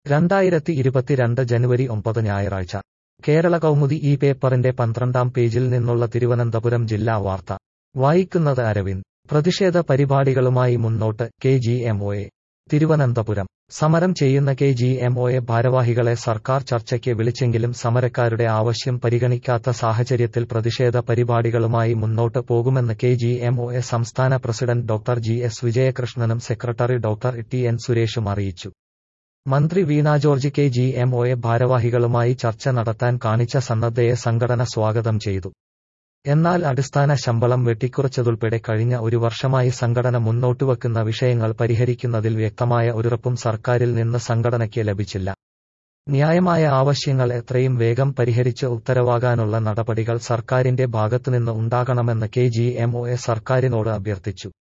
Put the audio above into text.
രണ്ടായിരത്തി ഇരുപത്തിരണ്ട് ജനുവരി ഒമ്പത് ഞായറാഴ്ച കേരള കൗമുദി ഈ പേപ്പറിന്റെ പന്ത്രണ്ടാം പേജിൽ നിന്നുള്ള തിരുവനന്തപുരം ജില്ലാ വാർത്ത വായിക്കുന്നത് അരവിന്ദ് പ്രതിഷേധ പരിപാടികളുമായി മുന്നോട്ട് K G M O A Thiruvananthapuram സമരം ചെയ്യുന്ന K G M O A ഭാരവാഹികളെ സർക്കാർ ചർച്ചയ്ക്ക് വിളിച്ചെങ്കിലും സമരക്കാരുടെ ആവശ്യം പരിഗണിക്കാത്ത സാഹചര്യത്തിൽ പ്രതിഷേധ പരിപാടികളുമായി മുന്നോട്ട് പോകുമെന്ന് K G M O A സംസ്ഥാന പ്രസിഡന്റ് ഡോക്ടർ ജി എസ് വിജയകൃഷ്ണനും സെക്രട്ടറി ഡോക്ടർ ടി എൻ സുരേഷും അറിയിച്ചു മന്ത്രി Veena George K G M O A ഭാരവാഹികളുമായി ചർച്ച നടത്താൻ കാണിച്ച സന്നദ്ധയെ സംഘടന സ്വാഗതം ചെയ്തു എന്നാൽ അടിസ്ഥാന ശമ്പളം വെട്ടിക്കുറച്ചതുൾപ്പെടെ കഴിഞ്ഞ ഒരു വർഷമായി സംഘടന മുന്നോട്ടുവെക്കുന്ന വിഷയങ്ങൾ പരിഹരിക്കുന്നതിൽ വ്യക്തമായ ഒരുറപ്പും സർക്കാരിൽ നിന്ന് സംഘടനയ്ക്ക് ലഭിച്ചില്ല ന്യായമായ ആവശ്യങ്ങൾ എത്രയും വേഗം പരിഹരിച്ച് ഉത്തരവാകാനുള്ള നടപടികൾ സർക്കാരിന്റെ ഭാഗത്തുനിന്ന് ഉണ്ടാകണമെന്ന് K G M O A സർക്കാരിനോട് അഭ്യർത്ഥിച്ചു